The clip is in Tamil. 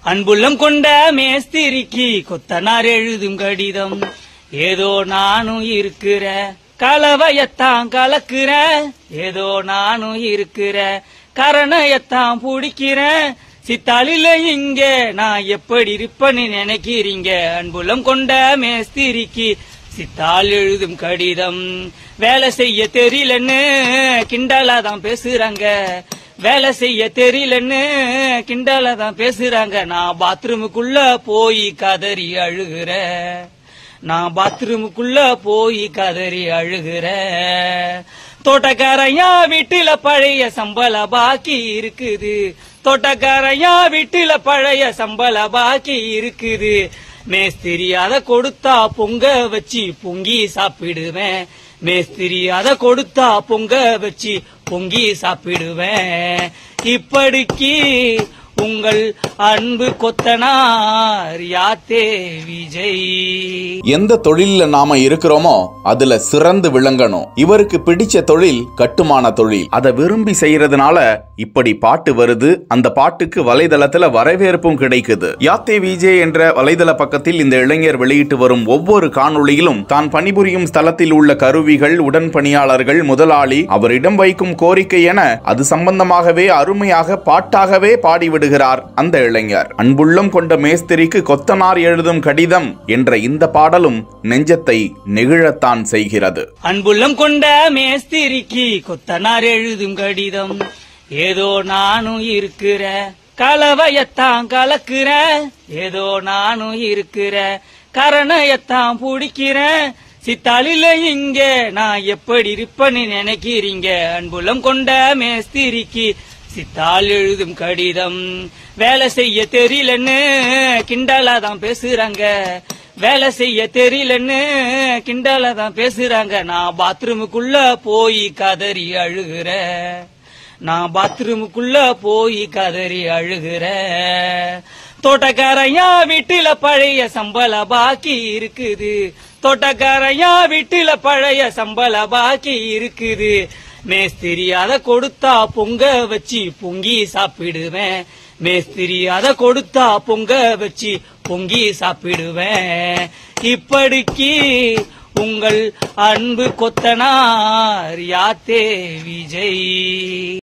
அன்புள்ளம் கொண்ட மேஸ்திரிக்கு கொத்தனார் எழுதும் கடிதம் ஏதோ நானும் இருக்கிற கலவையத்தான் கலக்குற ஏதோ நானும் இருக்கிற கரணையத்தான் பிடிக்கிறேன் சித்தாளில இங்க நான் எப்படி இருப்பேன்னு நினைக்கிறீங்க அன்புள்ளம் கொண்ட மேஸ்திரிக்கு சித்தாள் எழுதும் கடிதம் வேலை செய்ய தெரியலன்னு கிண்டலா தான் பேசுறாங்க வேலை செய்ய தெரியலன்னு கிண்டலா தான் பேசுறாங்க நான் பாத்ரூமுக்குள்ள போய் கதறி அழுகுற நான் பாத்ரூமுக்குள்ள போய் கதறி அழுகுற தோட்டக்காரையா வீட்டுல பழைய சம்பள பாக்கி இருக்குது தோட்டக்காரையா வீட்டுல பழைய சம்பள பாக்கி இருக்குது மேஸ்திரி அத கொடுத்தா பொங்க வச்சு பொங்கி சாப்பிடுவேன் மேஸ்திரி அத கொடுத்தா பொங்க வச்சு பொங்கி சாப்பிடுவேன் இப்படிக்கு உங்கள் அன்பு கொத்தனார் யாத்தே விஜய் எந்த தொழில்ல நாம இருக்கிறோமோ அதுல சிறந்து விளங்கணும் இவருக்கு பிடிச்ச தொழில் கட்டுமான தொழில் அதை விரும்பி செய்யறதுனால இப்படி பாட்டு வருது அந்த பாட்டுக்கு வலைதளத்துல வரவேற்பும் கிடைக்குது யாத்தே விஜே என்ற வலைதள பக்கத்தில் இந்த இளைஞர் வெளியிட்டு வரும் ஒவ்வொரு காணொளியிலும் தான் பணிபுரியும் ஸ்தலத்தில் உள்ள கருவிகள் உடன் பணியாளர்கள் முதலாளி அவரிடம் வைக்கும் கோரிக்கை என அது சம்பந்தமாகவே அருமையாக பாட்டாகவே பாடிவிடுகிறார் அந்த இளைஞர் அன்புள்ளம் கொண்ட மேஸ்திரிக்கு கொத்தனார் எழுதும் கடிதம் என்ற இந்த பாடலும் நெஞ்சத்தை நெகிழத்தான் செய்கிறது அன்புள்ளம் கொண்ட மேஸ்திரிக்கு கொத்தனார் எழுதும் கடிதம் ஏதோ நானும் இருக்கிற கலவையத்தான் கலக்குற ஏதோ நானும் இருக்கிற கரணையத்தான் பிடிக்கிறேன் சித்தாளில இங்க நான் எப்படி இருப்பேன்னு நினைக்கிறீங்க அன்புள்ளம் கொண்ட மேஸ்திரிக்கு சித்தாள் எழுதும் கடிதம் வேலை செய்ய தெரியலன்னு கிண்டலா தான் பேசுறாங்க வேலை செய்ய தெரியலன்னு கிண்டலா தான் பேசுறாங்க நான் பாத்ரூமுக்குள்ள போய் கதறி அழுகுற நான் பாத்ரூமுக்குள்ள போய் கதறி அழுகுற தோட்டக்காரையா வீட்டுல பழைய சம்பள பாக்கி இருக்குது தோட்டக்காரையா வீட்டுல பழைய சம்பள பாக்கி இருக்குது மேஸ்திரி அத கொடுத்தா பொங்க வச்சு பொங்கி சாப்பிடுவேன் மேஸ்திரி அத கொடுத்தா பொங்க வச்சு பொங்கி சாப்பிடுவேன் இப்படிக்கு உங்கள் அன்பு கொத்தனார் யாத்தே விஜய்